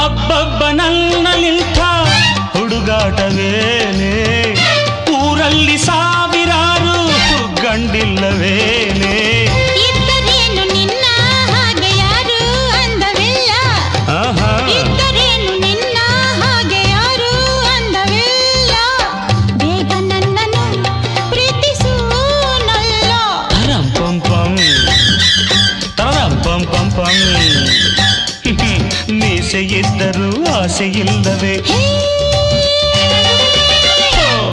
ಅಬ್ಬಬ್ಬ ನನ್ನಲಿಂಥ ಹುಡುಗಾಟವೇನೆ ಊರಲ್ಲಿ ಸಾವಿರಾರು ಗಂಡಿಲ್ಲವೇನೆ ಇದ್ದರೇನು ನಿನ್ನ ಹಾಗೆ ಯಾರು ಅಂದವಿಲ್ಲ ಆಹಾ ಇದ್ದರೇನು ನಿನ್ನ ಹಾಗೆ ಯಾರು ಅಂದವಿಲ್ಲ ಬೇಗ ನನ್ನನ್ನು ಪ್ರೀತಿಸು ನಲ್ಲ ತರಂ ಪಂ ಪಂ ತರಂ ಪಂ ಪಂ ಪಂ ಮೀಸೆ ಇದ್ದರೂ ಆಸೆ ಇಲ್ಲವೇ ಹೇ